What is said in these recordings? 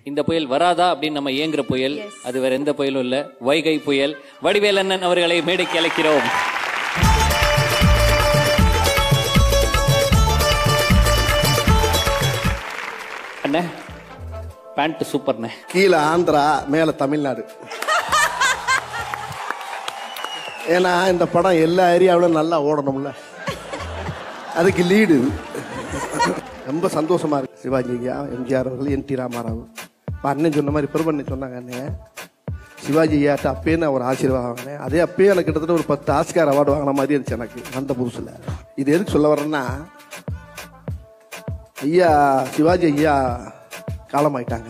இந்த புயல் வராதா அப்படின்னு நம்ம ஏங்குற புயல் அது வேற எந்த புயலும் இல்ல வைகை புயல் வடிவேலண்ணன் அவர்களை மேடைக்கு அழைக்கிறோம் அண்ணே பேண்ட் சூப்பர்ண்ணே கீழே ஆந்திரா மேல தமிழ்நாடு ஏன்னா இந்த படம் எல்லா ஏரியாவிலும் நல்லா ஓடணும்ல அதுக்கு லீடு ரொம்ப சந்தோஷமா இருக்கு சிவாஜி ஐயா எம்ஜிஆர் அவர்கள் என் டி ராமாராவ் இப்போ அண்ணன் சொன்ன மாதிரி பெருமண்ணன் சொன்னாங்க அண்ணன் சிவாஜி ஐயாட்ட அப்பயே நான் ஒரு ஆசீர்வாதம் வாங்கினேன் அதே அப்பயே எனக்கு கிட்டத்தட்ட ஒரு பத்து ஆஸ்கார் அவார்டு வாங்கின மாதிரி இருந்துச்சு எனக்கு அந்த புதுசில் இது எதுக்கு சொல்ல வரேன்னா ஐயா சிவாஜி ஐயா காலமாயிட்டாங்க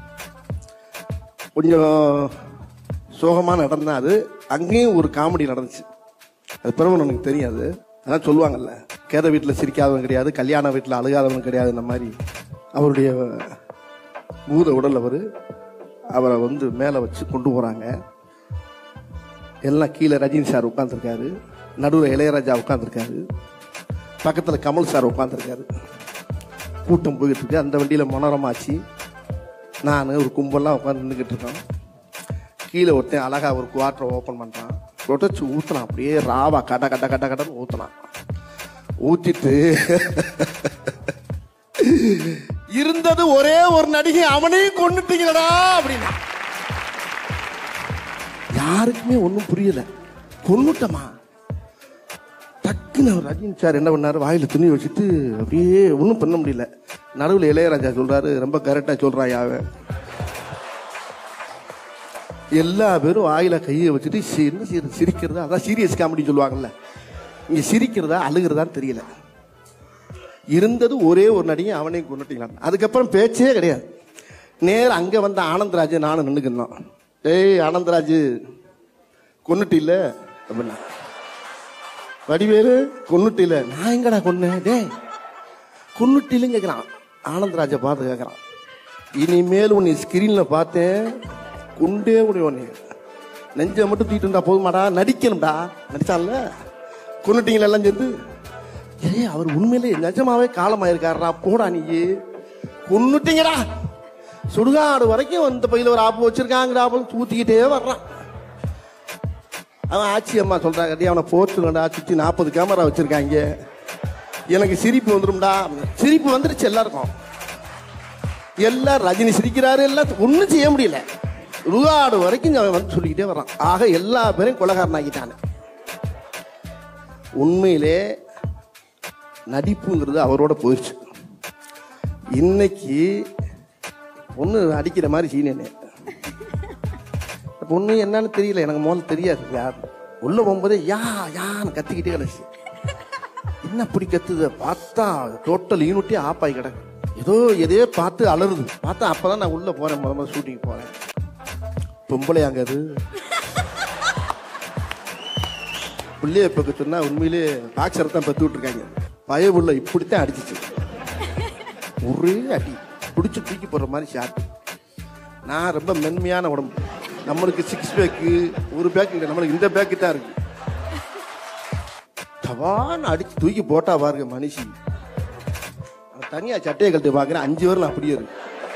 கொஞ்சம் சோகமாக நடந்தாது அங்கேயும் ஒரு காமெடி நடந்துச்சு அது பிறகு எனக்கு தெரியாது அதான் சொல்லுவாங்கல்ல கேத வீட்டில் சிரிக்காதவன் கிடையாது கல்யாண வீட்டில் அழுகாதவன் கிடையாது இந்த மாதிரி அவருடைய பூத உடல் அவர் அவரை வந்து மேலே வச்சு கொண்டு போகிறாங்க எல்லாம் கீழே ரஜினி சார் உட்காந்துருக்காரு நடுவில் இளையராஜா உட்காந்துருக்காரு பக்கத்தில் கமல் சார் உட்காந்துருக்காரு கூட்டம் போயிட்டு இருக்கு அந்த வண்டியில் மனோரமாச்சு நான் ஒரு கும்பல்லாம் உட்காந்து நின்றுக்கிட்டு இருக்கோம் கீழே ஒருத்தன் அழகா ஒரு குவாட்டரை ஓப்பன் பண்ணுறான் உடச்சு ஊற்றுனான் அப்படியே ராவா கட கட கட கடன்னு ஊற்றுனான் ஊற்றிட்டு இருந்தது ஒரே ஒரு நடிகை அவனையும் கொண்டுட்டீங்களடா அப்படின்னா யாருக்குமே ஒன்றும் புரியல கொன்னுட்டமா டக்குன்னு அவர் ரஜினி சார் என்ன பண்ணாரு வாயில துணி வச்சுட்டு அப்படியே ஒன்றும் பண்ண முடியல நடுவில் இளையராஜா சொல்றாரு ரொம்ப கரெக்டா சொல்றான் யாவன் எல்லா பேரும் வாயில கையை வச்சுட்டு சி- என்ன செய்யறது சிரிக்கிறதா அதான் சீரியஸ் காமெடி சொல்லுவாங்கல்ல இங்க சிரிக்கிறதா அழுகிறதான்னு தெரியல இருந்தது ஒரே ஒரு நடிகை அவனையும் கொண்டுட்டீங்களா அதுக்கப்புறம் பேச்சே கிடையாது நேரா அங்க வந்த ஆனந்தராஜ் நானும் நின்னுக்கிறோம் டேய் ஆனந்தராஜ் கொன்னுட்டு இல்ல அப்படின்னா வடிவேலு கொன்னுட்டு இல்ல நான் எங்கடா கொன்னேன் டேய் கொன்னுட்டிலும் கேட்குறான் ஆனந்தராஜை பார்த்து கேட்குறான் இனிமேல் உன்னை ஸ்கிரீனில் பார்த்தேன் குண்டே முடியும் உன்னை நெஞ்சை மட்டும் தூக்கிட்டு இருந்தா போதுமாடா நடிக்கணும்டா நடிச்சான்ல கொன்னுட்டீங்களா எல்லாம் சேர்ந்து ஏய் அவர் உண்மையிலே நிஜமாவே காலமாயிருக்காருடா போடா நீ கொன்னுட்டீங்கடா சுடுகாடு வரைக்கும் இந்த பையில ஒரு ஆப்பு வச்சிருக்காங்கடா அப்படின்னு ஊத்திக்கிட்டே வர்றான் அவன் ஆச்சி அம்மா சொல்றாங்க டேய் அவனை போச்சுடா சுத்தி நாற்பது கேமரா வச்சிருக்காங்க எனக்கு சிரிப்பு வந்துரும்டா சிரிப்பு வந்துருச்சு எல்லாருக்கும் எல்லாம் ரஜினி சிரிக்கிறாரு எல்லாம் ஒன்றும் செய்ய முடியல ருகாடு வரைக்கும் அவன் வந்து சொல்லிக்கிட்டே வர்றான் ஆக எல்லா பேரையும் கொலகாரன் ஆக்கிட்டானு உண்மையிலே நடிப்புங்கிறது அவரோட போயிடுச்சு இன்னைக்கு பொண்ணு அடிக்கிற மாதிரி சீனே பொண்ணு என்னன்னு தெரியல எனக்கு முதல்ல தெரியாது யார் உள்ள போகும்போதே யா யான்னு கத்திக்கிட்டே கிடச்சு என்ன அப்படி கத்துது பார்த்தா டோட்டல் யூனிட்டே ஆப் ஆகி கிடக்கு ஏதோ எதையோ பார்த்து அலறுது பார்த்தா அப்பதான் நான் உள்ள போறேன் முத முதல்ல ஷூட்டிங் போறேன் பொம்பளை அங்க அது பிள்ளைய பக்க சொன்னா உண்மையிலே பாக்ஸரை தான் பத்து விட்டுருக்காங்க பய புள்ள இப்படித்தான் அடிச்சிச்சு ஒரே அடி பிடிச்சி தூக்கி போடுற மாதிரி ஷாட் நான் ரொம்ப மென்மையான உடம்பு நம்மளுக்கு சிக்ஸ் பேக்கு ஒரு பேக் இல்லை நம்மளுக்கு இந்த பேக்கு தான் இருக்கு தவான்னு அடிச்சு தூக்கி போட்டா பாருங்க மனுஷி நான் தனியா சட்டையை கழட்டி பார்க்குறேன் அஞ்சு வரலாம் அப்படியே இருக்கு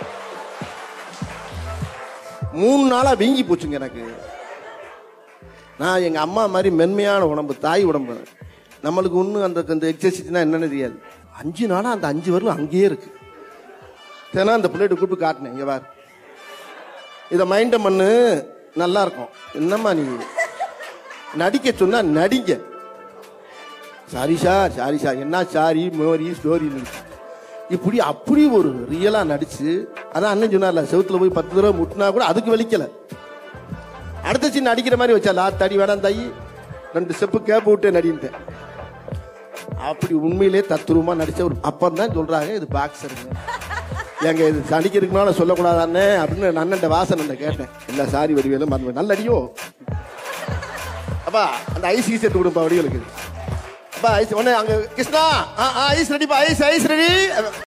மூணு நாளா வீங்கி போச்சுங்க எனக்கு நான் எங்க அம்மா மாதிரி மென்மையான உடம்பு தாய் உடம்பு நம்மளுக்கு ஒன்றும் அந்த அந்த எக்ஸசைஸ்னா என்னன்னு தெரியாது அஞ்சு நாளா அந்த அஞ்சு வரலும் அங்கேயே இருக்கு தினம் அந்த பிள்ளைகிட்ட கூப்பிட்டு காட்டினேன் இங்க பாரு இதை மைண்ட பண்ணு நல்லா இருக்கும் என்னம்மா நீ நடிக்க சொன்னா நடிங்க சாரி சார் சாரி சார் என்ன சாரி மோரி ஸ்டோரி இப்படி அப்படி ஒரு ரியலா நடிச்சு அதான் அண்ணன் சொன்னார்ல செவுத்துல போய் பத்து தடவை முட்டினா கூட அதுக்கு வலிக்கல அடுத்த சீன் அடிக்கிற மாதிரி வச்சா லா தடி வேணாம் தாயி ரெண்டு செப்பு கேப் விட்டு நடின்ட்டேன் அப்படி உண்மையிலே தத்துருவமா நடிச்ச ஒரு அப்பம் தான் சொல்றாங்க இது பாக்ஸருங்க ஏங்க இது நடிக்கிறதுக்கு மேல சொல்லக்கூடாது அண்ணே அப்படின்னு நான் அண்ணன் வாசன் கேட்டேன் இல்ல சாரி வடிவேலும் மறந்து நல்ல அடியோ அப்பா அந்த ஐஸ் ஈஸ் எடுத்து கொடுப்பா வடிவேலுக்கு அப்பா ஐஸ் உடனே அங்க கிருஷ்ணா ஆ, ஆ, ஐஸ் ரெடிப்பா ஐஸ் ஐஸ் ரெடி